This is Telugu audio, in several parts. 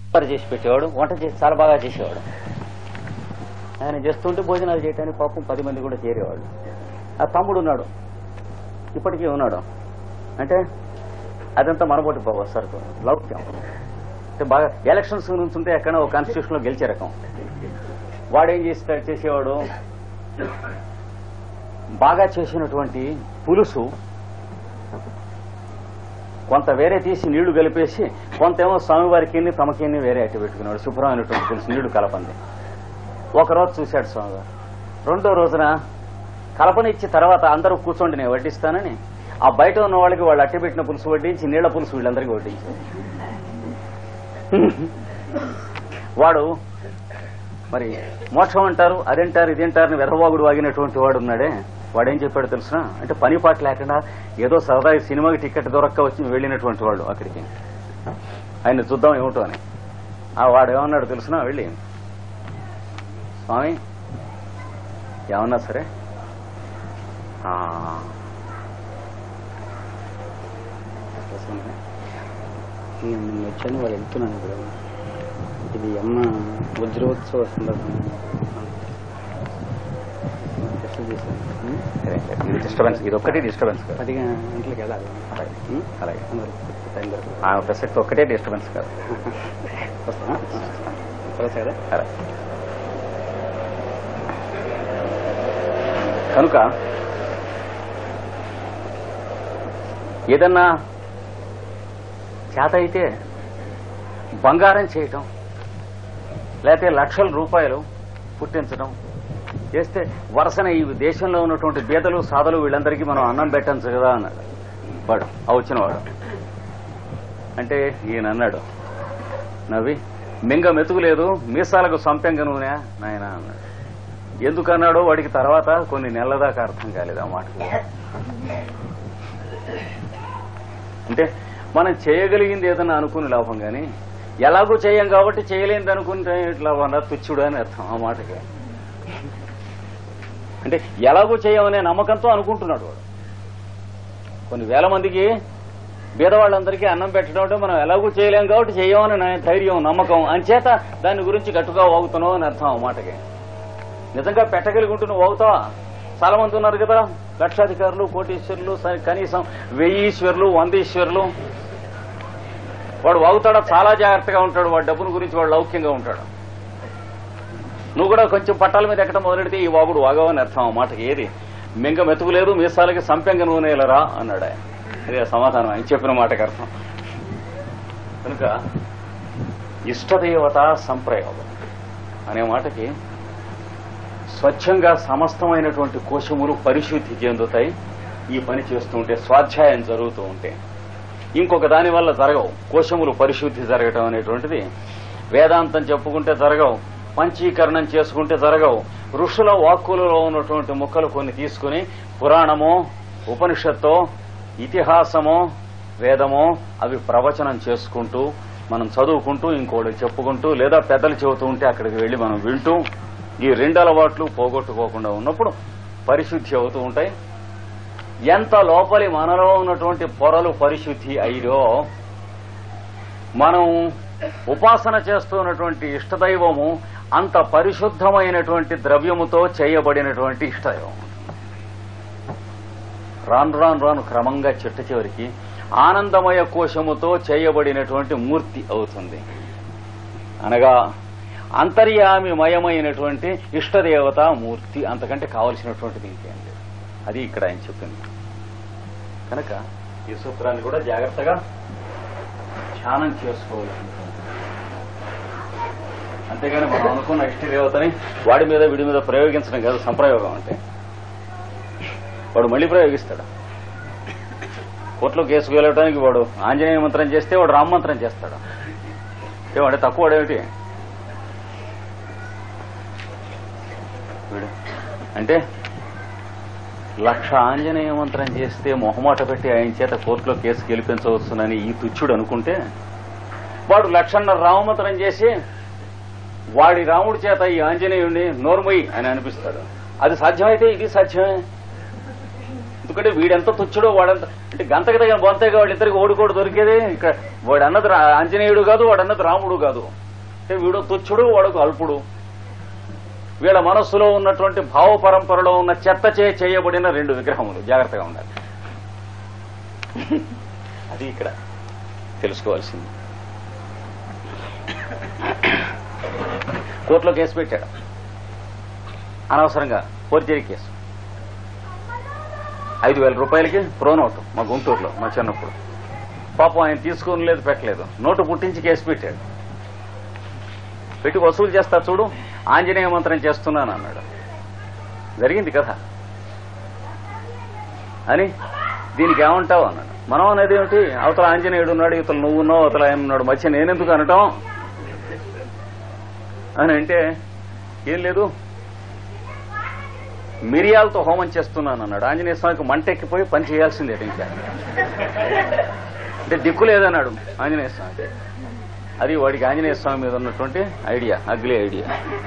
సాంబార్ చేసి పెట్టేవాడు వంట చేసి చాలా బాగా చేసేవాడు ఆయన చేస్తుంటే భోజనాలు చేయడానికి పాపం పది మంది కూడా చేరేవాళ్ళు ఆ తమ్ముడు ఉన్నాడు ఇప్పటికీ ఉన్నాడు అంటే అదంతా మనబోటి బాబు సరుకు లౌక్యం అంటే బాగా ఎలక్షన్స్ నుంచి ఉంటే ఎక్కడ ఒక కాన్స్టిట్యూషన్ లో గెలిచే రకం వాడేం చేస్తాడు చేసేవాడు బాగా చేసినటువంటి పులుసు కొంత వేరే తీసి నీళ్లు కలిపేసి కొంతేమో స్వామివారికి తమకి వేరే అట్టి పెట్టుకున్నాడు శుభ్రమైనటువంటి పులుసు నీళ్లు కలపంది ఒకరోజు చూశాడు స్వామివారు రెండో రోజున కలపనిచ్చి తర్వాత అందరూ కూర్చోండి నేను వడ్డిస్తానని ఆ బయట ఉన్న వాళ్ళకి వాళ్ళు అట్టి పెట్టిన పులుసు వడ్డించి నీళ్ల పులుసు వీళ్ళందరికీ వడ్డించారు వాడు మరి మోక్షం అంటారు అదేంటారు ఇదేంటారు వెధవాగుడు వాగినటువంటి వాడు ఉన్నాడే వాడేం చెప్పాడు తెలుసిన అంటే పని పాట లేకుండా ఏదో సరదా సినిమాకి టికెట్ దొరక్క వచ్చి వెళ్ళినటువంటి వాడు అక్కడికి ఆయన చూద్దాం ఏమిటో అని ఆ వాడు ఏమన్నాడు తెలుసిన వెళ్ళి స్వామి ఏమన్నా సరే ఆ, నేను నిన్న వచ్చాను వాళ్ళు వెళ్తున్నాను ఇప్పుడు ఇది అమ్మ వజ్రోత్సవ సందర్భంగా ఎట్లా చేశాను ఉం? సరే, ఇది డిస్టర్బెన్స్ ఇది ఒక్కటే డిస్టర్బెన్స్ కాదు పది గంటలకు వెళ్ళాలి ఉం? అలాగే అందరూ టైం దొరకదు ఆ ప్రసక్తి ఒక్కటే డిస్టర్బెన్స్ కాదు వస్తానా కలసా కదా అలా. కనుక ఏదన్నా చేత అయితే బంగారం చేయటం లేకపోతే లక్షల రూపాయలు పుట్టించడం చేస్తే వరుసన ఈ దేశంలో ఉన్నటువంటి బీదలు సాధలు వీళ్ళందరికీ మనం అన్నం పెట్టచ్చు కదా అన్నాడు వాడు ఆ వచ్చినవాడు అంటే ఈయన అన్నాడు నవ్వి మింగ మెతుకులేదు మీసాలకు సంపెంగ నూనె నాయన అన్నాడు ఎందుకన్నాడో వాడికి తర్వాత కొన్ని నెలల దాకా అర్థం కాలేదు ఆ మాటకు అంటే మనం చేయగలిగింది ఏదన్నా అనుకుని లాభం కానీ ఎలాగో చేయం కాబట్టి చేయలేనిది అనుకుంటే ఇట్లా అన్న తుచ్చుడు అని అర్థం ఆ మాటకి అంటే ఎలాగో చేయమనే నమ్మకంతో అనుకుంటున్నాడు వాడు కొన్ని వేల మందికి బీదవాళ్ళందరికీ అన్నం పెట్టడం అంటే మనం ఎలాగూ చేయలేం కాబట్టి చేయమని నా ధైర్యం నమ్మకం అంచేత దాని గురించి గట్టుగా వాగుతున్నావు అని అర్థం ఆ మాటకి నిజంగా పెట్టగలిగి ఉంటూ నువ్వు అవుతావా చాలా మంది ఉన్నారు కదా లక్షాధికారులు కోటీశ్వరులు స- కనీసం వెయ్యీశ్వరులు వందీశ్వరులు వాడు వాగుతాడా చాలా జాగ్రత్తగా ఉంటాడు వాడి డబ్బుల గురించి వాడు లౌక్యంగా ఉంటాడు నువ్వు కూడా కొంచెం పట్టాల మీద ఎక్కడం మొదలెడితే ఈ వాగుడు వాగవని అర్థం ఆ మాటకి ఏది మింగ మెతుకులేదు మీసాలకి సంపెంగ నూనెలరా అన్నాడు ఆయన అదే సమాధానం ఆయన చెప్పిన మాటకి అర్థం కనుక ఇష్టదేవత సంప్రయోగం అనే మాటకి స్వచ్ఛంగా సమస్తమైనటువంటి కోశములు పరిశుద్ధి చెందుతాయి ఈ పని చేస్తుంటే స్వాధ్యాయం జరుగుతూ ఉంటే ఇంకొక దాని వల్ల జరగవు కోశములు పరిశుద్ధి జరగటం అనేటువంటిది వేదాంతం చెప్పుకుంటే జరగవు పంచీకరణం చేసుకుంటే జరగవు ఋషుల వాక్కులలో ఉన్నటువంటి ముక్కలు కొన్ని తీసుకుని పురాణమో ఉపనిషత్తో ఇతిహాసమో వేదమో అవి ప్రవచనం చేసుకుంటూ మనం చదువుకుంటూ ఇంకోటి చెప్పుకుంటూ లేదా పెద్దలు చెబుతూ ఉంటే అక్కడికి వెళ్లి మనం వింటూ ఈ రెండు అలవాట్లు పోగొట్టుకోకుండా ఉన్నప్పుడు పరిశుద్ధి అవుతూ ఉంటాయి ఎంత లోపలి మనలో ఉన్నటువంటి పొరలు పరిశుద్ధి అయిరో మనం ఉపాసన చేస్తున్నటువంటి ఇష్టదైవము అంత పరిశుద్ధమైనటువంటి ద్రవ్యముతో చేయబడినటువంటి ఇష్టదైవం రాను రాను రాను క్రమంగా చిట్ట చివరికి ఆనందమయ కోశముతో చేయబడినటువంటి మూర్తి అవుతుంది అనగా అంతర్యామి మయమైనటువంటి ఇష్టదేవత మూర్తి అంతకంటే కావలసినటువంటిది ఇంకేం లేదు అది ఇక్కడ ఆయన చెప్పింది కనుక ఈ సూత్రాన్ని కూడా జాగ్రత్తగా ధ్యానం చేసుకోవాలి అంతేగాని మనం అనుకున్న ఇష్ట దేవతని వాడి మీద వీడి మీద ప్రయోగించడం కాదు సంప్రయోగం అంటే వాడు మళ్ళీ ప్రయోగిస్తాడు కోర్టులో కేసుకు వెళ్ళడానికి వాడు ఆంజనేయ మంత్రం చేస్తే వాడు రామ మంత్రం చేస్తాడు ఏ వాడే తక్కువ వాడేమిటి వీడు అంటే లక్ష ఆంజనేయ మంత్రం చేస్తే మొహమాట పెట్టి ఆయన చేత కోర్టులో కేసు గెలిపించవచ్చునని ఈ తుచ్చుడు అనుకుంటే వాడు లక్షన్నర రామమంత్రం చేసి వాడి రాముడి చేత ఈ ఆంజనేయుడిని నోర్మొయ్యి అని అనిపిస్తాడు అది సాధ్యమైతే ఇది సాధ్యమే ఎందుకంటే ఎందుకంటే వీడెంత తుచ్చుడో వాడంత అంటే గంతకి తగిన బొంతగా వాళ్ళిద్దరికి ఓడికోడు దొరికేది ఇక్కడ వాడు అన్నది రా- ఆంజనేయుడు కాదు వాడు అన్నది రాముడు కాదు అంటే వీడు తుచ్చుడు వాడు అల్పుడు వీళ్ళ మనస్సులో ఉన్నటువంటి భావ పరంపరలో ఉన్న చెత్త చే చేయబడిన రెండు విగ్రహములు జాగ్రత్తగా ఉండాలి అది ఇక్కడ తెలుసుకోవాల్సింది కోర్టులో కేసు పెట్టాడు అనవసరంగా ఫోర్జరీ కేసు ఐదు వేల రూపాయలకి ప్రో నోటు మా గుంటూరులో మా చిన్నప్పుడు పాపం ఆయన తీసుకుని లేదు పెట్టలేదు నోటు పుట్టించి కేసు పెట్టాడు పెట్టి వసూలు చేస్తా చూడు ఆంజనేయ మంత్రం చేస్తున్నాను అన్నాడు జరిగింది కదా అని దీనికి ఏమంటావు అన్నాడు మనం అనేది ఏమిటి అవతల ఆంజనేయుడు ఉన్నాడు ఇతల నువ్వు ఉన్నావు అవతల ఆయన ఉన్నాడు మధ్య నేనెందుకు అనటం అని అంటే ఏం లేదు మిరియాలతో హోమం చేస్తున్నాను అన్నాడు ఆంజనేయ స్వామికి మంట ఎక్కిపోయి పని చేయాల్సిందే ఇంకా అంటే దిక్కు లేదన్నాడు ఆంజనేయ స్వామి అది వాడికి ఆంజనేయ స్వామి మీద ఉన్నటువంటి ఐడియా అగ్లీ ఐడియా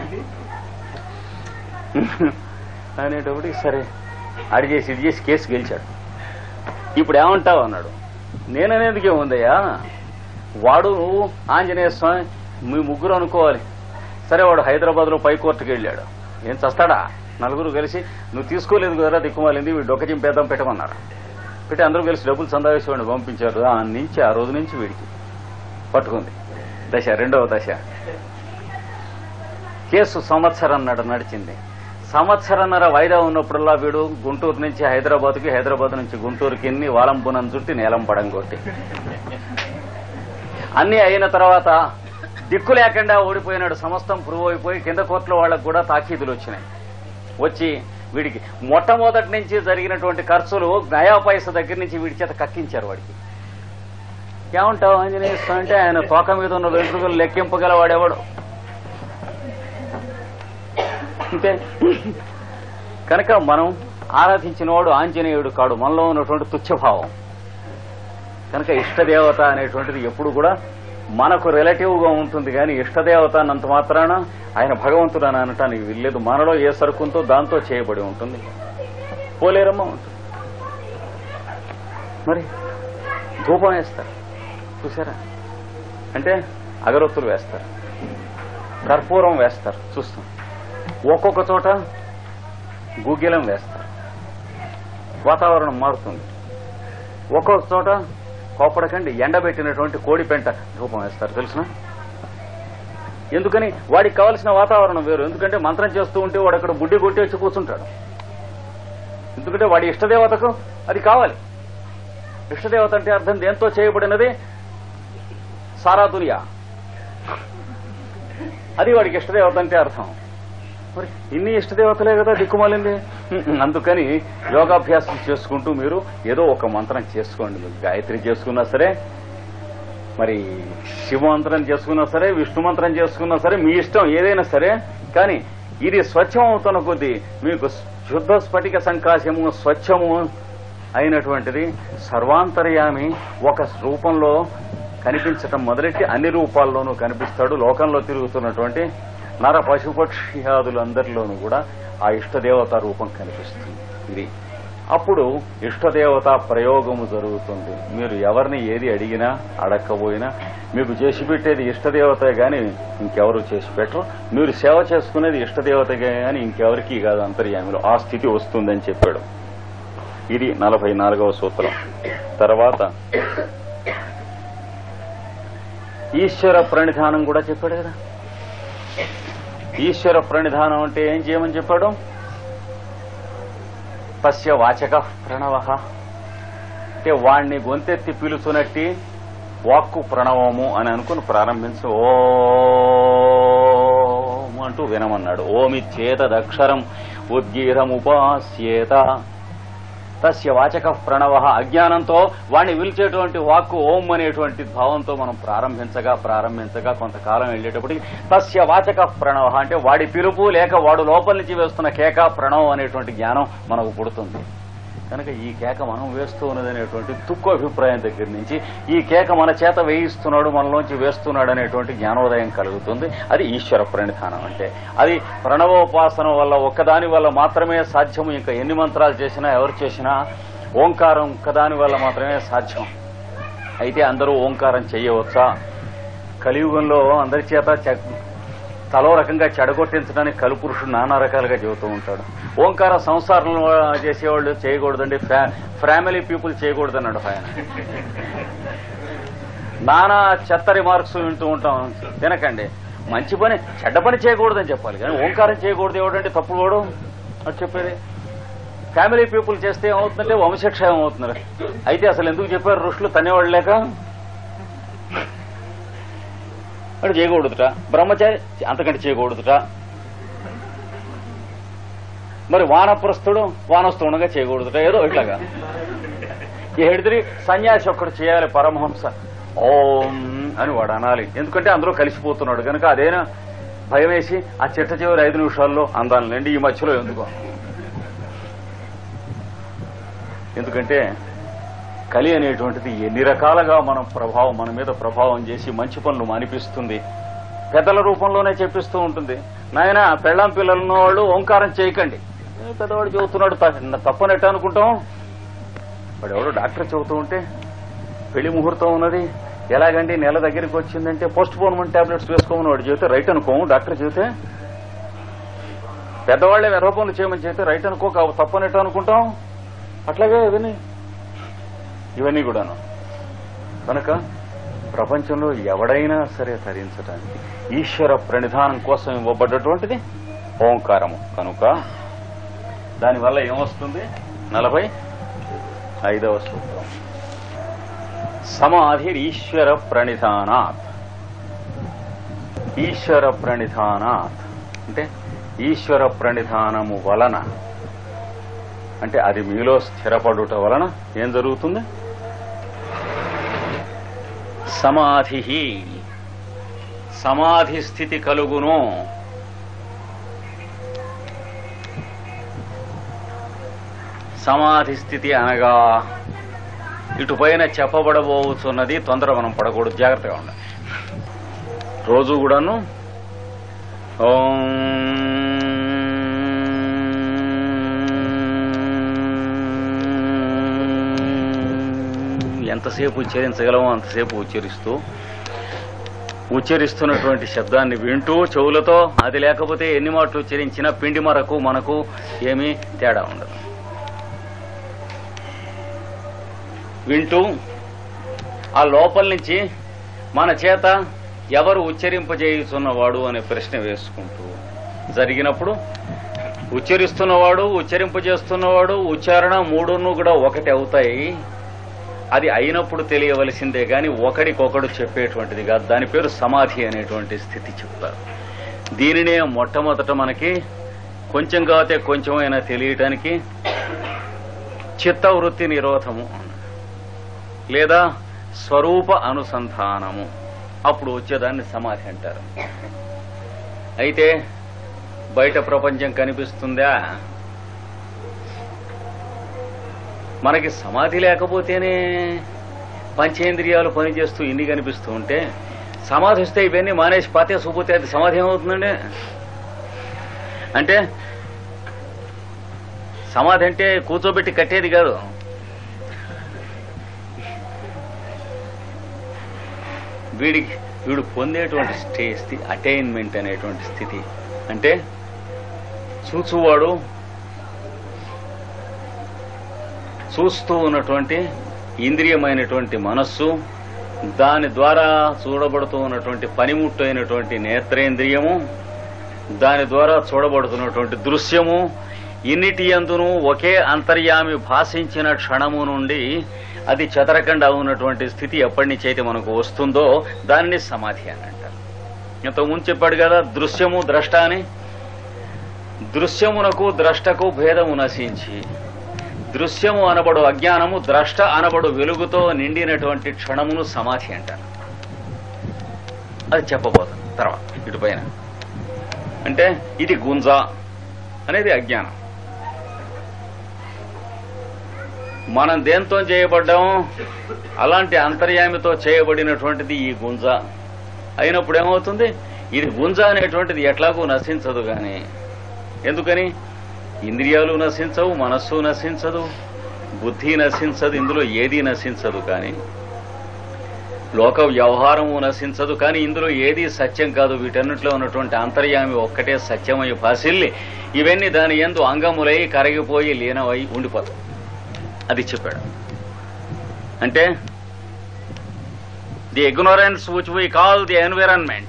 అనేటప్పటికి సరే అడిగేసి ఇది చేసి కేసు గెలిచాడు ఇప్పుడు ఏమంటావు అన్నాడు నేననేందుకే ఉందయ్యా వాడు నువ్వు ఆంజనేయ స్వామి మీ ముగ్గురు అనుకోవాలి సరే వాడు హైదరాబాద్ లో పై కోర్టుకి వెళ్ళాడు ఏం చస్తాడా నలుగురు కలిసి నువ్వు తీసుకోలేదు కదా దిక్కుమాలింది వీడు డొక్క చింపేద్దాం పెట్టమన్నారు పెట్టి అందరూ కలిసి డబ్బులు సందావేసి వాడిని పంపించారు ఆ నుంచి ఆ రోజు నుంచి వీడికి పట్టుకుంది దశ రెండవ దశ కేసు సంవత్సరన్నర నడిచింది సంవత్సరన్నర వాయిదా ఉన్నప్పుడల్లా వీడు గుంటూరు నుంచి హైదరాబాద్కి హైదరాబాద్ నుంచి గుంటూరుకి ఎన్ని వాలంపునం చుట్టి నేలం పడం కొట్టి అన్ని అయిన తర్వాత దిక్కు లేకుండా ఓడిపోయినాడు సమస్తం ప్రూవ్ అయిపోయి కింద కోర్టులో వాళ్ళకు కూడా తాకీదులు వచ్చినాయి వచ్చి వీడికి మొట్టమొదటి నుంచి జరిగినటువంటి ఖర్చులు నయా పైస దగ్గర నుంచి వీడి చేత కక్కించారు వాడికి ఏమంటావు ఆంజనేయ స్వామి అంటే ఆయన తోక మీద ఉన్న వెంట్రుకలు లెక్కింపగల వాడేవాడు అంతే కనుక మనం ఆరాధించిన వాడు ఆంజనేయుడు కాడు మనలో ఉన్నటువంటి తుచ్చభావం కనుక ఇష్టదేవత అనేటువంటిది ఎప్పుడు కూడా మనకు రిలేటివ్ గా ఉంటుంది కానీ ఇష్టదేవత అన్నంత మాత్రాన ఆయన భగవంతుడు అని అనటానికి వీల్లేదు మనలో ఏ సరుకుంతో దాంతో చేయబడి ఉంటుంది పోలేరమ్మ ఉంటుంది మరి ధూపం వేస్తారు చూసారా అంటే అగరొత్తులు వేస్తారు కర్పూరం వేస్తారు చూస్తాం ఒక్కొక్క చోట గుగ్గిలం వేస్తారు వాతావరణం మారుతుంది ఒక్కొక్క చోట కోపడకండి ఎండబెట్టినటువంటి కోడి పెంట ధూపం వేస్తారు తెలుసిన ఎందుకని వాడికి కావలసిన వాతావరణం వేరు ఎందుకంటే మంత్రం చేస్తూ ఉంటే వాడు అక్కడ బుడ్డి కొట్టి వచ్చి కూర్చుంటాడు ఎందుకంటే వాడి ఇష్టదేవతకు అది కావాలి ఇష్టదేవత అంటే అర్థం దేంతో చేయబడినది సారాతుర్య అది వాడికి ఇష్టదేవత అంటే అర్థం మరి ఇన్ని ఇష్టదేవతలే కదా దిక్కుమాలింది అందుకని యోగాభ్యాసం చేసుకుంటూ మీరు ఏదో ఒక మంత్రం చేసుకోండి మీరు గాయత్రి చేసుకున్నా సరే మరి శివ మంత్రం చేసుకున్నా సరే విష్ణు మంత్రం చేసుకున్నా సరే మీ ఇష్టం ఏదైనా సరే కానీ ఇది స్వచ్ఛం అవుతున్న కొద్దీ మీకు శుద్ధ స్ఫటిక సంకాశము స్వచ్ఛము అయినటువంటిది సర్వాంతర్యామి ఒక రూపంలో కనిపించటం మొదలెట్టి అన్ని రూపాల్లోనూ కనిపిస్తాడు లోకంలో తిరుగుతున్నటువంటి నర పశుపక్ష్యాదులందరిలోనూ కూడా ఆ ఇష్టదేవత రూపం కనిపిస్తుంది ఇది అప్పుడు ఇష్టదేవత ప్రయోగము జరుగుతుంది మీరు ఎవరిని ఏది అడిగినా అడగకపోయినా మీకు చేసి పెట్టేది ఇష్టదేవతే గాని ఇంకెవరు చేసి పెట్టరు మీరు సేవ చేసుకునేది ఇష్టదేవతగా గాని ఇంకెవరికి కాదు అంతర్యామిలో ఆ స్థితి వస్తుందని చెప్పాడు ఇది నలభై నాలుగవ సూత్రం తర్వాత ఈశ్వర ప్రణిధానం కూడా చెప్పాడు కదా ఈశ్వర ప్రణిధానం అంటే ఏం చేయమని చెప్పాడు తస్య వాచక ప్రణవ అంటే వాణ్ణి గొంతెత్తి పిలుచునట్టి వాక్కు ప్రణవము అని అనుకుని ప్రారంభించు ఓం అంటూ వినమన్నాడు ఓమిచ్చేతదక్షరం ఉద్గీరముపాస్యేత తస్య వాచక ప్రణవ అజ్ఞానంతో వాణ్ణి పిలిచేటువంటి వాక్కు ఓం అనేటువంటి భావంతో మనం ప్రారంభించగా ప్రారంభించగా కొంతకాలం వెళ్ళేటప్పటికి తస్య వాచక ప్రణవ అంటే వాడి పిలుపు లేక వాడు లోపల నుంచి వేస్తున్న కేక ప్రణవం అనేటువంటి జ్ఞానం మనకు పుడుతుంది కనుక ఈ కేక మనం వేస్తూ ఉన్నది అనేటువంటి తుక్కు అభిప్రాయం దగ్గర నుంచి ఈ కేక మన చేత వేయిస్తున్నాడు మనలోంచి వేస్తున్నాడు అనేటువంటి జ్ఞానోదయం కలుగుతుంది అది ఈశ్వర ప్రణిధానం అంటే అది ప్రణవోపాసన వల్ల ఒక్కదాని వల్ల మాత్రమే సాధ్యము ఇంకా ఎన్ని మంత్రాలు చేసినా ఎవరు చేసినా ఓంకారం ఒక్కదాని వల్ల మాత్రమే సాధ్యం అయితే అందరూ ఓంకారం చేయవచ్చా కలియుగంలో అందరి చేత చె- తలో రకంగా చెడగొట్టించడానికి కలుపురుషుడు నానా రకాలుగా చెబుతూ ఉంటాడు ఓంకార సంసారంలో చేసేవాళ్ళు చేయకూడదండి ఫ్యా- ఫ్యామిలీ పీపుల్ చేయకూడదన్నాడు ఆయన నానా చెత్త రిమార్క్స్ వింటూ ఉంటాం తినకండి మంచి పని చెడ్డ పని చేయకూడదని చెప్పాలి కానీ ఓంకారం చేయకూడదు ఏమిటంటే తప్పుడు వాడు అది చెప్పేది ఫ్యామిలీ పీపుల్ చేస్తే ఏమవుతుందంటే వంశక్షేమం అవుతున్నారు అయితే అసలు ఎందుకు చెప్పారు ఋషులు తనేవాళ్ళు లేక అటు చేయకూడదుట బ్రహ్మచారి అంతకంటే చేయకూడదుట మరి వానప్రస్థుడు వానస్థుడుగా చేయకూడదుట ఏదో ఇట్లాగా ఏడిదిరి సన్యాసి ఒక్కడు చేయాలి పరమహంస ఓం అని వాడు అనాలి ఎందుకంటే అందరూ కలిసిపోతున్నాడు కనుక అదేనా భయం వేసి ఆ చిట్ట చివరి ఐదు నిమిషాల్లో అందాలండి ఈ మధ్యలో ఎందుకో ఎందుకంటే కలి అనేటువంటిది ఎన్ని రకాలుగా మనం ప్రభావం మన మీద ప్రభావం చేసి మంచి పనులు మానిపిస్తుంది పెద్దల రూపంలోనే చెప్పిస్తూ ఉంటుంది నాయన పెళ్ళాం పిల్లలను వాళ్ళు ఓంకారం చేయకండి ఏ పెద్దవాడు చెబుతున్నాడు త- తప్పనట్టు అనుకుంటాం వాడు ఎవడో డాక్టర్ చెబుతూ ఉంటే పెళ్లి ముహూర్తం ఉన్నది ఎలాగండి నెల దగ్గరికి వచ్చిందంటే పోస్ట్ పోన్మెంట్ టాబ్లెట్స్ వేసుకోమని వాడు చెబితే రైట్ అనుకోము డాక్టర్ చెబితే పెద్దవాళ్లే వెరపనులు చేయమని చెబితే రైట్ అనుకో కా- తప్పనట్టు అనుకుంటాం అట్లాగే ఇవన్నీ ఇవన్నీ కూడాను కనుక ప్రపంచంలో ఎవడైనా సరే తరించడానికి ఈశ్వర ప్రణిధానం కోసం ఇవ్వబడ్డటువంటిది ఓంకారము కనుక దానివల్ల ఏమొస్తుంది నలభై ఐదవ సూత్రం సమాధి ఈశ్వర ప్రణిధానాత్ ఈశ్వర ప్రణిధానాత్ అంటే ఈశ్వర ప్రణిధానము వలన అంటే అది మీలో స్థిరపడుట వలన ఏం జరుగుతుంది సమాధి సమాధి స్థితి కలుగును సమాధి స్థితి అనగా ఇటుపైన చెప్పబడబోతున్నది తొందర మనం పడకూడదు జాగ్రత్తగా ఉండాలి రోజు కూడాను ఓం ఎంతసేపు ఉచ్చరించగలమో అంతసేపు ఉచ్చరిస్తూ ఉచ్చరిస్తున్నటువంటి శబ్దాన్ని వింటూ చెవులతో అది లేకపోతే ఎన్ని మాటలు ఉచ్చరించినా పిండి మరకు మనకు ఏమీ తేడా ఉండదు వింటూ ఆ లోపల నుంచి మన చేత ఎవరు ఉచ్చరింపజేయుచున్నవాడు అనే ప్రశ్న వేసుకుంటూ జరిగినప్పుడు ఉచ్చరిస్తున్నవాడు ఉచ్చరింపజేస్తున్నవాడు ఉచ్చారణ మూడును కూడా ఒకటి అవుతాయి అది అయినప్పుడు తెలియవలసిందే గాని ఒకడికొకడు చెప్పేటువంటిది కాదు దాని పేరు సమాధి అనేటువంటి స్థితి చెప్తారు దీనినే మొట్టమొదట మనకి కొంచెం కాతే కొంచెమైనా తెలియటానికి చిత్తవృత్తి నిరోధము లేదా స్వరూప అనుసంధానము అప్పుడు వచ్చేదాన్ని సమాధి అంటారు అయితే బయట ప్రపంచం కనిపిస్తుందా మనకి సమాధి లేకపోతేనే పంచేంద్రియాలు పనిచేస్తూ ఇన్ని కనిపిస్తూ ఉంటే సమాధి వస్తే ఇవన్నీ మానేసి పాతే సుపోతే అది సమాధి ఏమవుతుందండి అంటే సమాధి అంటే కూర్చోబెట్టి కట్టేది కాదు వీడికి వీడు పొందేటువంటి స్టే స్థితి అటైన్మెంట్ అనేటువంటి స్థితి అంటే చూచువాడు చూస్తూ ఉన్నటువంటి ఇంద్రియమైనటువంటి మనస్సు దాని ద్వారా చూడబడుతూ ఉన్నటువంటి పనిముట్టు అయినటువంటి నేత్రేంద్రియము దాని ద్వారా చూడబడుతున్నటువంటి దృశ్యము ఇన్నిటి అందును ఒకే అంతర్యామి భాషించిన క్షణము నుండి అది చెదరకుండా ఉన్నటువంటి స్థితి ఎప్పటి నుంచి అయితే మనకు వస్తుందో దానిని సమాధి అని అంటారు ఇంతకుముందు చెప్పాడు కదా దృశ్యము ద్రష్ట అని దృశ్యమునకు ద్రష్టకు భేదము నశించి దృశ్యము అనబడు అజ్ఞానము ద్రష్ట అనబడు వెలుగుతో నిండినటువంటి క్షణమును సమాధి అంటారు అది చెప్పబోతుంది తర్వాత ఇటుపైన అంటే ఇది గుంజ అనేది అజ్ఞానం మనం దేంతో చేయబడ్డాము అలాంటి అంతర్యామితో చేయబడినటువంటిది ఈ గుంజ అయినప్పుడు ఏమవుతుంది ఇది గుంజ అనేటువంటిది ఎట్లాగూ నశించదు గాని ఎందుకని ఇంద్రియాలు నశించవు మనస్సు నశించదు బుద్ధి నశించదు ఇందులో ఏది నశించదు కానీ లోక వ్యవహారము నశించదు కానీ ఇందులో ఏది సత్యం కాదు వీటన్నిటిలో ఉన్నటువంటి అంతర్యామి ఒక్కటే సత్యమై భాసిల్లి ఇవన్నీ దాని ఎందు అంగములై కరిగిపోయి లీనమై ఉండిపోతాయి అది చెప్పాడు అంటే the ignorance which we call the environment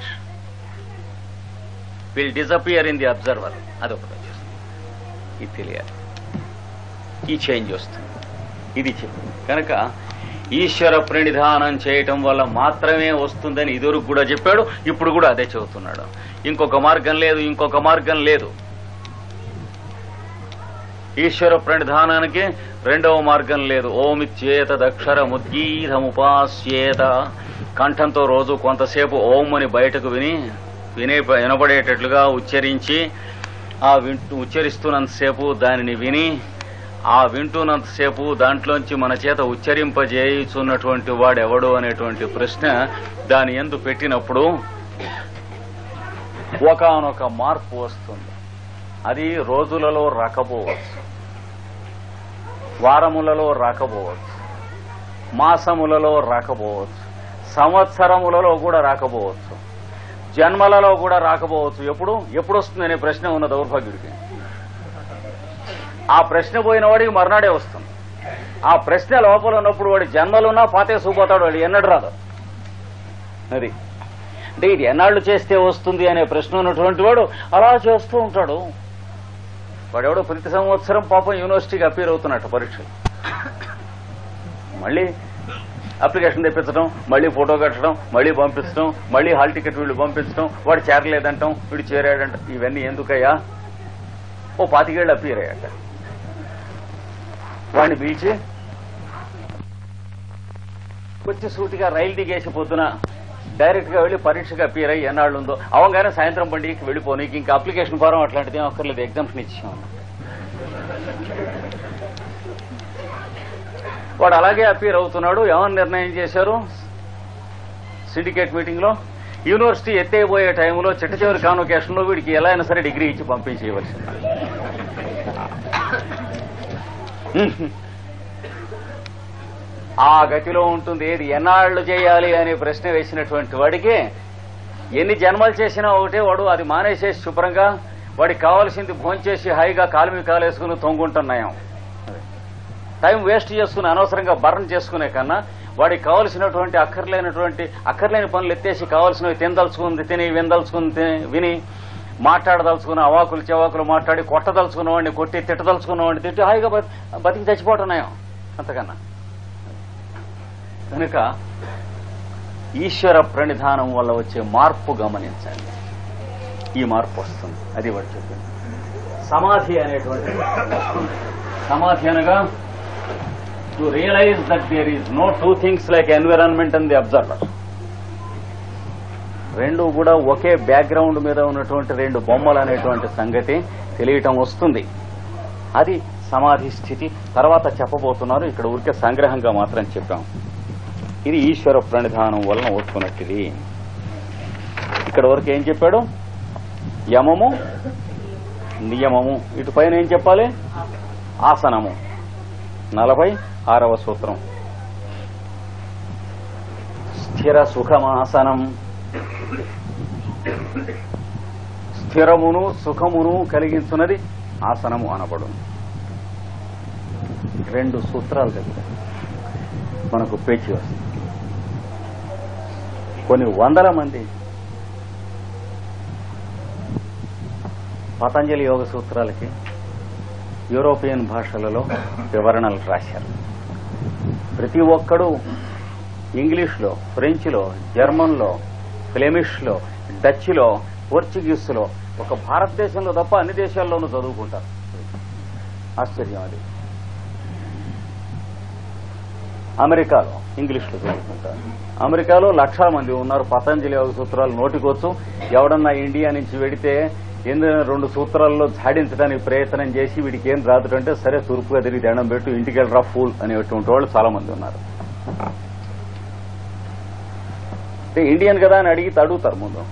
will disappear in the observer అదొకటి వచ్చేస్తుంది ఇది తెలియాలి ఈ చేంజ్ వస్తుంది ఇది చెప్పు కనుక ఈశ్వర ప్రణిధానం చేయటం వల్ల మాత్రమే వస్తుందని ఇదివరకు కూడా చెప్పాడు ఇప్పుడు కూడా అదే చెబుతున్నాడు ఇంకొక మార్గం లేదు ఇంకొక మార్గం లేదు ఈశ్వర ప్రణిధానానికి రెండవ మార్గం లేదు ఓమిత్యేత దక్షర ముద్గీతముపాస్యేత కంఠంతో రోజు కొంతసేపు ఓం అని బయటకు విని వినే వినపడేటట్లుగా ఉచ్చరించి ఆ వింటూ ఉచ్చరిస్తున్నంతసేపు దానిని విని ఆ వింటున్నంతసేపు దాంట్లోంచి మన చేత ఉచ్చరింపజేయుచున్నటువంటి వాడెవడు అనేటువంటి ప్రశ్న దాని ఎందు పెట్టినప్పుడు ఒకానొక మార్పు వస్తుంది అది రోజులలో రాకపోవచ్చు వారములలో రాకపోవచ్చు మాసములలో రాకపోవచ్చు సంవత్సరములలో కూడా రాకపోవచ్చు జన్మలలో కూడా రాకపోవచ్చు ఎప్పుడు ఎప్పుడు వస్తుందనే ప్రశ్న ఉన్న దౌర్భాగ్యుడికి ఆ ప్రశ్న పోయిన వాడికి మర్నాడే వస్తుంది ఆ ప్రశ్న లోపల ఉన్నప్పుడు వాడి జన్మలున్నా పాతే సూపోతాడు వాడు ఎన్నడు రాదు అది అంటే ఇది ఎన్నాళ్ళు చేస్తే వస్తుంది అనే ప్రశ్న ఉన్నటువంటి వాడు అలా చేస్తూ ఉంటాడు వాడెవడో ప్రతి సంవత్సరం పాపం యూనివర్సిటీకి అపీర్ అవుతున్నట్టు పరీక్షలు మళ్ళీ అప్లికేషన్ తెప్పించడం మళ్ళీ ఫోటో కట్టడం మళ్ళీ పంపించడం మళ్ళీ హాల్ టికెట్ వీళ్ళు పంపించడం వాడు చేరలేదంటాం వీడు చేరాడంట ఇవన్నీ ఎందుకయ్యా ఓ పాతికేళ్ళు అపీర్ అయ్యాక వాడిని పిలిచి వచ్చి సూటిగా రైలు దిగేసి పొద్దున డైరెక్ట్ గా వెళ్ళి పరీక్షకు అపీర్ అయ్యి ఎన్నాళ్ళు ఉందో అవగానే సాయంత్రం పండుగకి వెళ్ళిపోనీకి ఇంకా అప్లికేషన్ ఫారం అట్లాంటిది ఏం అక్కర్లేదు ఎగ్జామ్షన్ ఇచ్చాం వాడు అలాగే అపీర్ అవుతున్నాడు ఏమని నిర్ణయం చేశారు సిండికేట్ మీటింగ్ లో యూనివర్సిటీ ఎత్తేయబోయే టైంలో చిట్ట చివరి కాన్వకేషన్ లో వీడికి ఎలా అయినా సరే డిగ్రీ ఇచ్చి పంపించేయవలసింది ఆ గతిలో ఉంటుంది ఏది ఎన్నాళ్ళు చేయాలి అనే ప్రశ్న వేసినటువంటి వాడికి ఎన్ని జన్మలు చేసినా ఒకటే వాడు అది మానేసేసి శుభ్రంగా వాడికి కావాల్సింది భోంచేసి హాయిగా కాలు మీద కాలేసుకుని తొంగుంటున్నాయం టైం వేస్ట్ చేసుకుని అనవసరంగా బర్న్ చేసుకునే కన్నా వాడికి కావలసినటువంటి అక్కర్లేనటువంటి అక్కర్లేని పనులు ఎత్తేసి కావలసినవి తినదలుచుకుంది తిని వినదలుచుకుంది తిని- విని మాట్లాడదలుచుకున్న అవాకులు చెవాకులు మాట్లాడి కొట్టదలుచుకున్న వాడిని కొట్టి తిట్టదలుచుకున్న వాడిని తిట్టి హాయిగా బతి- బతికి చచ్చిపోతున్నాయం అంతకన్నా కనుక ఈశ్వర ప్రణిధానం వల్ల వచ్చే మార్పు గమనించండి ఈ మార్పు వస్తుంది అది వాడు చెప్పింది సమాధి అనేటువంటి సమాధి అనగా to realise that there is no two things like environment and the observer రెండు కూడా ఒకే బ్యాక్గ్రౌండ్ మీద ఉన్నటువంటి రెండు బొమ్మలు అనేటువంటి సంగతి తెలియటం వస్తుంది అది సమాధి స్థితి తర్వాత చెప్పబోతున్నారు ఇక్కడ ఊరికే సంగ్రహంగా మాత్రం చెప్పాం ఇది ఈశ్వర ప్రణిధానం వలన వస్తున్నట్టుది ఇక్కడ వరకు ఏం చెప్పాడు యమము నియమము ఇటు పైన ఏం చెప్పాలి ఆసనము నలభై ఆరవ సూత్రం స్థిర సుఖమాసనం స్థిరమును సుఖమును కలిగించున్నది ఆసనము అనబడు రెండు సూత్రాలు దగ్గర మనకు పేచి వస్తుంది కొన్ని వందల మంది పతంజలి యోగ సూత్రాలకి యూరోపియన్ భాషలలో వివరణలు రాశారు ప్రతి ఒక్కడు ఇంగ్లీష్లో ఫ్రెంచ్లో జర్మన్లో ఫ్లెమిష్లో డచ్లో పోర్చుగీస్లో ఒక భారతదేశంలో తప్ప అన్ని దేశాల్లోనూ చదువుకుంటారు ఆశ్చర్యం అది అమెరికాలో ఇంగ్లీష్లో చదువుకుంటారు అమెరికాలో లక్షల మంది ఉన్నారు పతంజలి యోగ సూత్రాలు నోటికొచ్చు ఎవడన్నా ఇండియా నుంచి వెడితే ఏందో రెండు సూత్రాల్లో జాడించడానికి ప్రయత్నం చేసి వీడికి ఏం రాదుటంటే సరే తూర్పుగా తిరిగి దండం పెట్టు ఇంటికి వెళ్ళరా ఫూల్ అనేటువంటి వాళ్ళు చాలా మంది ఉన్నారు అంటే ఇండియన్ కదా అని అడిగి అడుగుతారు ముందు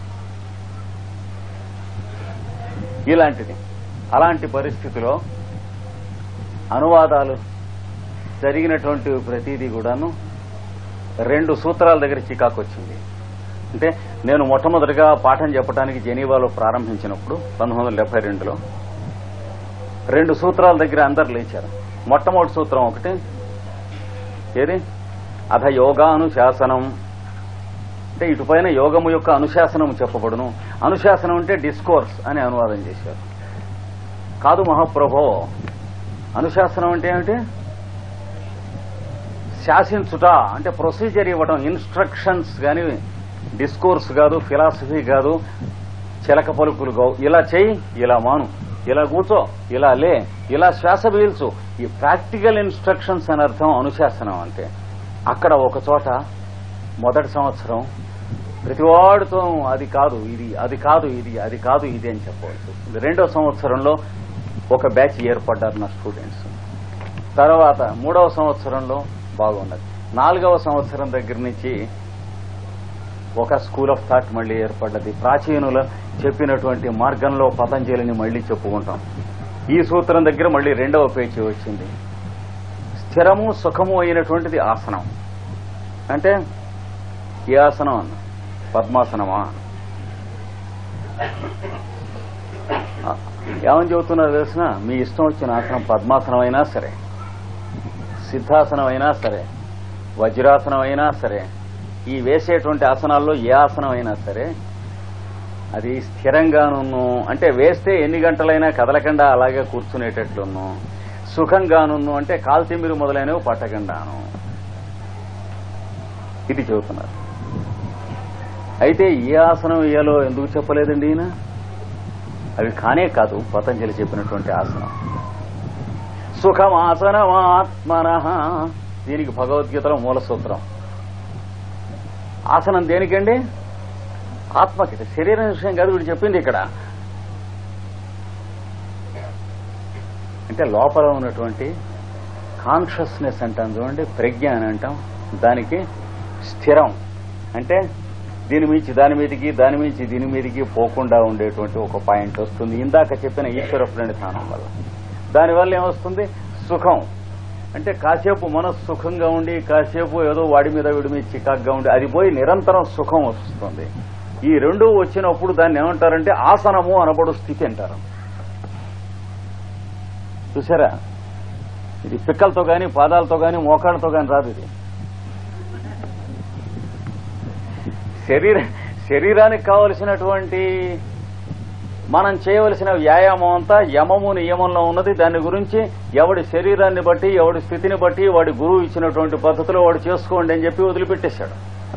ఇలాంటిది అలాంటి పరిస్థితిలో అనువాదాలు జరిగినటువంటి ప్రతిదీ కూడాను రెండు సూత్రాల దగ్గర చికాకు వచ్చింది అంటే నేను మొట్టమొదటిగా పాఠం చెప్పడానికి జెనీవాలో ప్రారంభించినప్పుడు పంతొమ్మిది వందల డెబ్బై రెండులో రెండు సూత్రాల దగ్గర అందరు లేచారు మొట్టమొదటి సూత్రం ఒకటి ఏది అధ యోగానుశాసనం అంటే ఇటుపైన యోగము యొక్క అనుశాసనం చెప్పబడును అనుశాసనం అంటే డిస్కోర్స్ అని అనువాదం చేశారు కాదు మహాప్రభో అనుశాసనం అంటే ఏమిటి శాసించుట అంటే ప్రొసీజర్ ఇవ్వడం ఇన్స్ట్రక్షన్స్ కానీ డిస్కోర్స్ కాదు ఫిలాసఫీ కాదు చిలక పలుకులు కావు ఇలా చెయ్యి ఇలా మాను ఇలా కూర్చో ఇలా లే ఇలా శ్వాస పీల్చు ఈ ప్రాక్టికల్ ఇన్స్ట్రక్షన్స్ అని అర్థం అనుశాసనం అంటే అక్కడ ఒక చోట మొదటి సంవత్సరం ప్రతివాడుతో అది కాదు ఇది అది కాదు ఇది అది కాదు ఇది అని చెప్పవచ్చు వస్తుంది. రెండో సంవత్సరంలో ఒక బ్యాచ్ ఏర్పడ్డారు నా స్టూడెంట్స్ తర్వాత మూడవ సంవత్సరంలో బాగున్నది నాలుగవ సంవత్సరం దగ్గర నుంచి ఒక స్కూల్ ఆఫ్ థాట్ మళ్ళీ ఏర్పడ్డది ప్రాచీనుల చెప్పినటువంటి మార్గంలో పతంజలిని మళ్ళీ చెప్పుకుంటాం ఈ సూత్రం దగ్గర మళ్ళీ రెండవ పేచీ వచ్చింది స్థిరము సుఖము అయినటువంటిది ఆసనం అంటే ఏ ఆసనం అన్న పద్మాసనమా ఆ, ఏమని చెబుతున్నారు తెలిసిన మీ ఇష్టం వచ్చిన ఆసనం పద్మాసనం అయినా సరే సిద్ధాసనం అయినా సరే వజ్రాసనం అయినా సరే ఈ వేసేటువంటి ఆసనాల్లో ఏ ఆసనం అయినా సరే అది స్థిరంగానున్ను అంటే వేస్తే ఎన్ని గంటలైనా కదలకుండా అలాగే కూర్చునేటట్లున్ను సుఖంగానున్ను అంటే కాల్తిమిరు మొదలైనవి పట్టకుండాను ఇది చెబుతున్నారు అయితే ఏ ఆసనం వేయాలో ఎందుకు చెప్పలేదండి ఈయన అవి కానే కాదు పతంజలి చెప్పినటువంటి ఆసనం సుఖమాసనమాత్మన దీనికి భగవద్గీతలో మూల సూత్రం ఆసనం దేనికండి ఆత్మకి శరీరం విషయం కాదు వీడు చెప్పింది ఇక్కడ అంటే లోపల ఉన్నటువంటి కాన్షియస్నెస్ అంటాం చూడండి ప్రజ్ఞ అని అంటాం దానికి స్థిరం అంటే దీని మించి దాని మీదకి దాని మించి దీని మీదకి పోకుండా ఉండేటువంటి ఒక పాయింట్ వస్తుంది ఇందాక చెప్పిన ఈశ్వర ప్రణిధానం వల్ల దానివల్ల ఏమొస్తుంది సుఖం అంటే కాసేపు మనసు సుఖంగా ఉండి కాసేపు ఏదో వాడి మీద వీడి మీద చికాగ్గా ఉండి అది పోయి నిరంతరం సుఖం వస్తుంది ఈ రెండు వచ్చినప్పుడు దాన్ని ఏమంటారంటే ఆసనము అనబడు స్థితి అంటారు చూసారా ఇది పిక్కలతో గాని పాదాలతో గాని మోకాళ్ళతో గాని రాదు ఇది శరీర శరీరానికి కావలసినటువంటి మనం చేయవలసిన వ్యాయామం అంతా యమము నియమంలో ఉన్నది దాని గురించి ఎవడి శరీరాన్ని బట్టి ఎవడి స్థితిని బట్టి వాడి గురువు ఇచ్చినటువంటి పద్ధతిలో వాడు చేసుకోండి అని చెప్పి వదిలిపెట్టేశాడు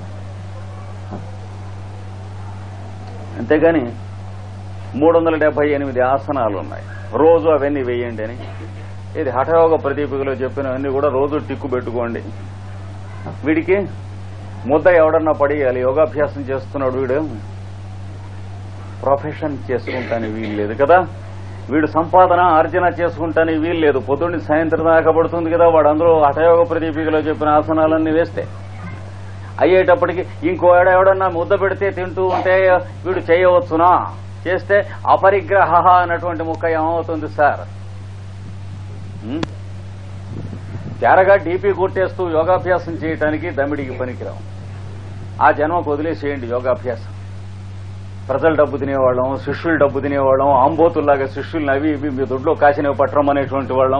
అంతేగాని మూడు వందల డెబ్బై ఎనిమిది ఆసనాలు ఉన్నాయి రోజు అవన్నీ వేయండి అని ఇది హఠయోగ ప్రదీపికలో చెప్పినవన్నీ కూడా రోజు టిక్కు పెట్టుకోండి వీడికి ముద్ద ఎవడన్నా పడేయాలి యోగాభ్యాసం చేస్తున్నాడు వీడు ప్రొఫెషన్ చేసుకుంటాని వీలు లేదు కదా వీడు సంపాదన ఆర్జన చేసుకుంటాని వీలు లేదు పొద్దున్న సాయంత్రం దాకా పడుతుంది కదా వాడు అందరూ హఠయోగ ప్రదీపికలో చెప్పిన ఆసనాలన్నీ వేస్తే అయ్యేటప్పటికి ఇంకో ఏడ ఎవడన్నా ముద్ద పెడితే తింటూ ఉంటే వీడు చేయవచ్చునా చేస్తే అపరిగ్రహ అన్నటువంటి ముక్క ఏమవుతుంది సార్ ఉం? తేరగా డీపీ కొట్టేస్తూ యోగాభ్యాసం చేయటానికి దమిడికి పనికిరాం ఆ జన్మకు వదిలేసేయండి యోగాభ్యాసం ప్రజల డబ్బు తినేవాళ్ళం శిష్యులు డబ్బు తినేవాళ్ళం ఆంబోతుల్లాగా శిష్యుల్ని అవి ఇవి మీ దొడ్లో కాసినవి పట్టడం అనేటువంటి వాళ్ళం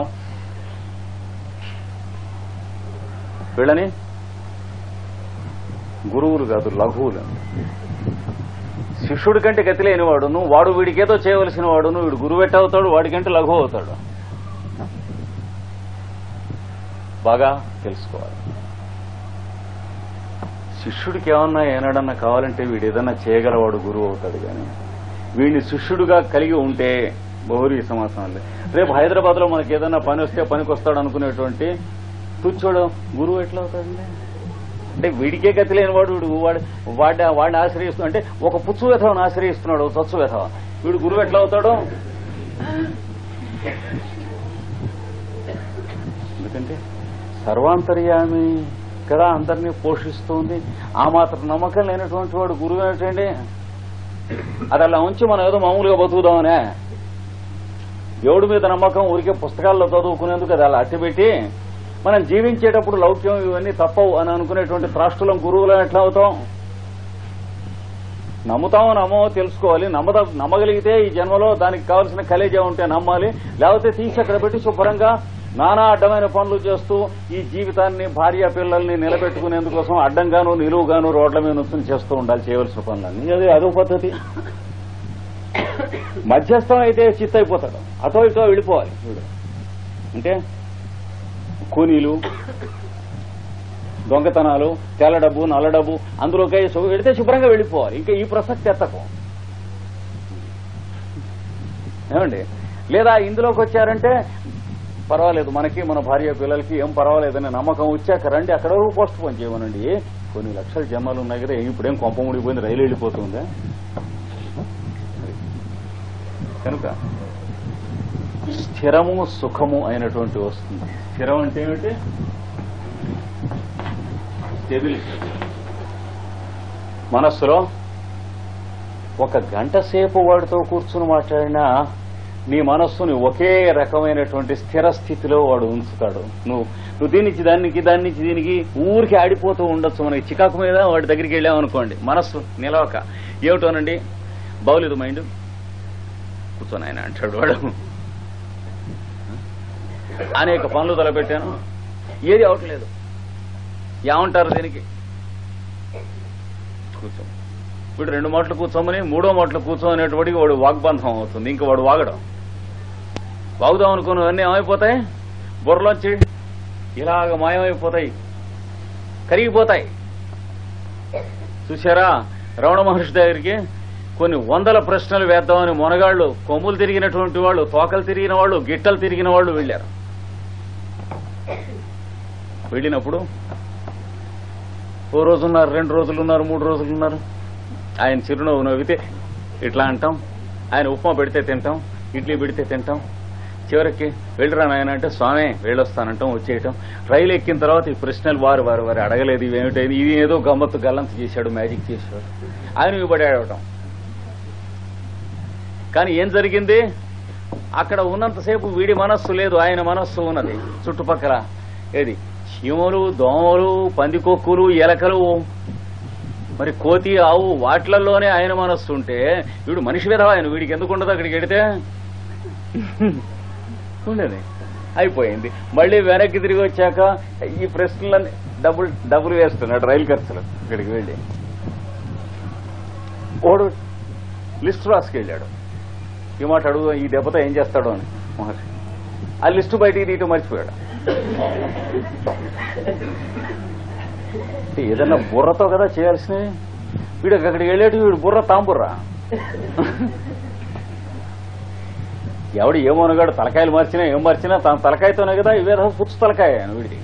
వీళ్ళని గురువులు కాదు లఘువులు శిష్యుడి కంటే గతి లేనివాడును వాడు వీడికేదో చేయవలసిన వాడును వీడు గురువు అవుతాడు వాడికంటే లఘు అవుతాడు బాగా తెలుసుకోవాలి శిష్యుడికి ఏమన్నా ఏనాడన్నా కావాలంటే వీడు ఏదన్నా చేయగలవాడు గురువు అవుతాడు కానీ వీడిని శిష్యుడిగా కలిగి ఉంటే బహురీ సమాసంలో రేపు హైదరాబాద్ లో మనకి ఏదన్నా పని వస్తే పనికి వస్తాడు అనుకునేటువంటి తుచ్చోడు గురువు ఎట్లా అవుతాడండి అంటే వీడికే గతి లేని వాడు వీడు వాడు వాడి వాడిని ఆశ్రయిస్తు అంటే ఒక పుచ్చు వ్యథను ఆశ్రయిస్తున్నాడు తచ్చు వ్యథ వీడు గురువు ఎట్లా అవుతాడు ఎందుకంటే సర్వాంతర్యామి కదా అందరినీ పోషిస్తుంది ఆ మాత్రం నమ్మకం లేనటువంటి వాడు గురువు ఏమిటండి అది అలా ఉంచి మనం ఏదో మామూలుగా బతుకుదామనే దేవుడి మీద నమ్మకం ఊరికే పుస్తకాల్లో చదువుకునేందుకు అది అలా అట్టిపెట్టి మనం జీవించేటప్పుడు లౌక్యం ఇవన్నీ తప్పవు అని అనుకునేటువంటి త్రాష్టులం గురువులం ఎట్లా అవుతాం నమ్ముతామో నమ్మో తెలుసుకోవాలి నమ్మద నమ్మగలిగితే ఈ జన్మలో దానికి కావాల్సిన కలేజా ఉంటే నమ్మాలి లేకపోతే తీసి అక్కడ పెట్టి శుభ్రంగా నానా అడ్డమైన పనులు చేస్తూ ఈ జీవితాన్ని భార్య పిల్లల్ని నిలబెట్టుకునేందుకోసం అడ్డంగాను నిలువుగాను రోడ్ల మీద నుంచుని చేస్తూ ఉండాలి చేయవలసిన పనులన్నీ అది అదో పద్ధతి మధ్యస్థం అయితే చిత్త అయిపోతాడు అటో ఇటో వెళ్ళిపోవాలి వీడు అంటే కూలీలు దొంగతనాలు తెల్ల డబ్బు నల్ల డబ్బు అందులోకి సు- వెళితే శుభ్రంగా వెళ్ళిపోవాలి ఇంకా ఈ ప్రసక్తి ఎత్తకు ఏమండి లేదా ఇందులోకి వచ్చారంటే పర్వాలేదు మనకి మన భార్య పిల్లలకి ఏం పర్వాలేదనే నమ్మకం వచ్చాక రండి అక్కడ వరకు పోస్ట్ పోన్ చేయమనండి కొన్ని లక్షల జమాలు ఉన్నాయి కదా ఇప్పుడేం కొంప ముడిపోయింది రైలు వెళ్ళిపోతుందా కనుక స్థిరము సుఖము అయినటువంటి వస్తుంది స్థిరం అంటే ఏమిటి స్టెబిలిటీ మనస్సులో ఒక గంట సేపు వాడితో కూర్చుని మాట్లాడినా నీ మనస్సుని ఒకే రకమైనటువంటి స్థిర స్థితిలో వాడు ఉంచుతాడు నువ్వు నువ్వు దీని నుంచి దానికి దాని నుంచి దీనికి ఊరికి ఆడిపోతూ ఉండొచ్చు మనకి చికాకు మీద వాడి దగ్గరికి వెళ్ళామనుకోండి మనస్సు నిలవక ఏమిటోనండి బాగులేదు మైండ్ కూర్చొని ఆయన అంటాడు వాడు అనేక పనులు తలపెట్టాను ఏది అవట్లేదు ఏమంటారు దీనికి కూర్చో వీడు రెండు మాటలు కూర్చోమని మూడో మాటలు కూర్చోమనేటువంటికి వాడు వాగ్బంధం అవుతుంది ఇంకా వాడు వాగడం వాగుదాం అనుకున్నవన్నీ ఏమైపోతాయి బుర్రలోంచి ఇలాగ మాయమైపోతాయి కరిగిపోతాయి చూసారా రమణ మహర్షి దగ్గరికి కొన్ని వందల ప్రశ్నలు వేద్దామని మొనగాళ్ళు కొమ్ములు తిరిగినటువంటి వాళ్ళు తోకలు తిరిగిన వాళ్ళు గిట్టలు తిరిగిన వాళ్ళు వెళ్ళారు వెళ్ళినప్పుడు ఓ రోజు ఉన్నారు రెండు రోజులు ఉన్నారు మూడు రోజులు ఉన్నారు ఆయన చిరునవ్వు నవ్వితే ఇట్లా అంటాం ఆయన ఉప్మా పెడితే తింటాం ఇడ్లీ పెడితే తింటాం చివరికి వెళ్ళిరా నాయన అంటే స్వామి వెళ్ళొస్తానంటాం వచ్చేయటం రైలు ఎక్కిన తర్వాత ఈ ప్రశ్నలు వారు వారు వారు అడగలేదు ఇవేమిటైంది ఇది ఏదో గమ్మత్తు గల్లంతు చేశాడు మ్యాజిక్ చేశాడు ఆయన ఇవ్వబడి అడగటం కానీ ఏం జరిగింది అక్కడ ఉన్నంతసేపు వీడి మనస్సు లేదు ఆయన మనస్సు ఉన్నది చుట్టుపక్కల ఏది చీమలు దోమలు పందికొక్కులు ఎలకలు మరి కోతి ఆవు వాటిలలోనే ఆయన మనస్సు ఉంటే వీడు మనిషి విధవ ఆయన వీడికి ఎందుకు ఉండదు అక్కడికి వెడితే ఉండేది అయిపోయింది మళ్ళీ వెనక్కి తిరిగి వచ్చాక ఈ ప్రశ్నలన్నీ డబ్బులు డబ్బులు వేస్తున్నాడు రైలు ఖర్చులు ఇక్కడికి వెళ్ళి ఓడు లిస్ట్ రాసుకెళ్ళాడు ఈ మాట అడుగు ఈ దెబ్బతో ఏం చేస్తాడు అని మహర్షి ఆ లిస్టు బయటికి తీయటం మర్చిపోయాడు అంటే ఏదన్నా బుర్రతో కదా చేయాల్సినవి వీడు అక్కడికి వెళ్ళేటి వీడు బుర్ర తాంబుర్రా ఎవడు ఏమోనగాడు తలకాయలు మార్చినా ఏం మార్చినా తన తలకాయతోనే కదా ఇవేదో పుచ్చు తలకాయ ఆయన వీడికి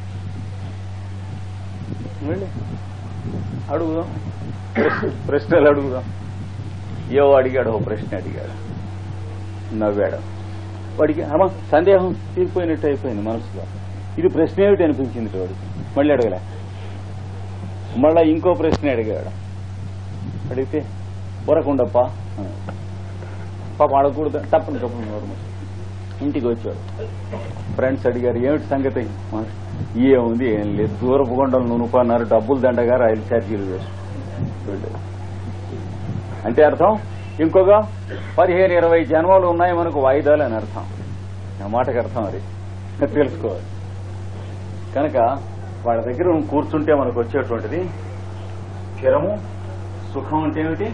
వెళ్ళి అడుగుదాం ప్రశ్న- ప్రశ్నలు అడుగుదాం ఏవో అడిగాడు ఓ ప్రశ్న అడిగాడు నవ్వాడు వాడికి అమ్మ సందేహం తీరిపోయినట్టు అయిపోయింది మనసులో ఇది ప్రశ్న ఏమిటి అనిపించింది వాడికి మళ్ళీ అడగలే మళ్ళా ఇంకో ప్రశ్న అడిగాడు అడిగితే బొరకుండప్ప అన్నాడు. పాప అడగకూడదు తప్పని తప్పని నోరు మూసి. ఇంటికి వచ్చాడు ఫ్రెండ్స్ అడిగారు ఏమిటి సంగతి ఏముంది ఏం లేదు దూరపు కొండలు నునుపన్నారు డబ్బులు దండగా రైలు ఛార్జీలు వేసు వెళ్ళాడు. అంటే అర్థం ఇంకొక పదిహేను ఇరవై జన్మలు ఉన్నాయి మనకు వాయిదాలు అని అర్థం ఆ మాటకి అర్థం అది తెలుసుకోవాలి కనుక వాళ్ళ దగ్గర నువ్వు కూర్చుంటే మనకు వచ్చేటువంటిది స్థిరము సుఖం అంటే ఏమిటి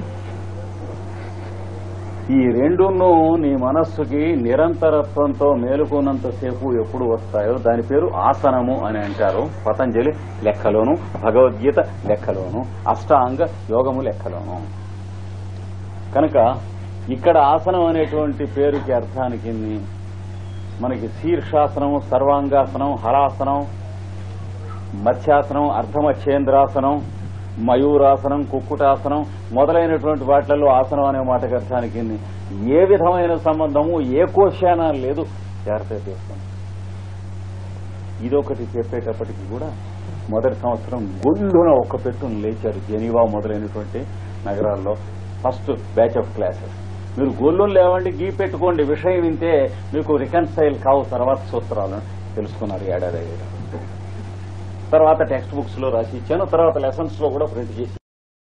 ఈ రెండును నీ మనస్సుకి నిరంతరత్వంతో మేలుకున్నంతసేపు ఎప్పుడు వస్తాయో దాని పేరు ఆసనము అని అంటారు పతంజలి లెక్కలోను భగవద్గీత లెక్కలోను అష్టాంగ యోగము లెక్కలోను కనుక ఇక్కడ ఆసనం అనేటువంటి పేరుకి అర్థానికి మనకి శీర్షాసనం సర్వాంగాసనం హలాసనం మత్స్యాసనం అర్ధమచ్చేంద్రాసనం మయూరాసనం కుక్కుటాసనం మొదలైనటువంటి వాటిలలో ఆసనం అనే మాటకి అర్థానికి ఏ విధమైన సంబంధము ఏ కోశాన లేదు జాగ్రత్త చేసుకోండి ఇదొకటి చెప్పేటప్పటికి కూడా మొదటి సంవత్సరం గుళ్ళున ఒక్క పెట్టును లేచారు జెనీవా మొదలైనటువంటి నగరాల్లో ఫస్ట్ బ్యాచ్ ఆఫ్ క్లాసెస్ మీరు గొల్లు లేవండి గీ పెట్టుకోండి విషయం వింటే మీకు రికన్సైల్ కావు తర్వాత సూత్రాలను తెలుసుకున్నారు ఏడాది అయ్యారు తర్వాత టెక్స్ట్ బుక్స్ లో రాసి ఇచ్చాను తర్వాత లెసన్స్ లో కూడా ప్రింట్ చేసి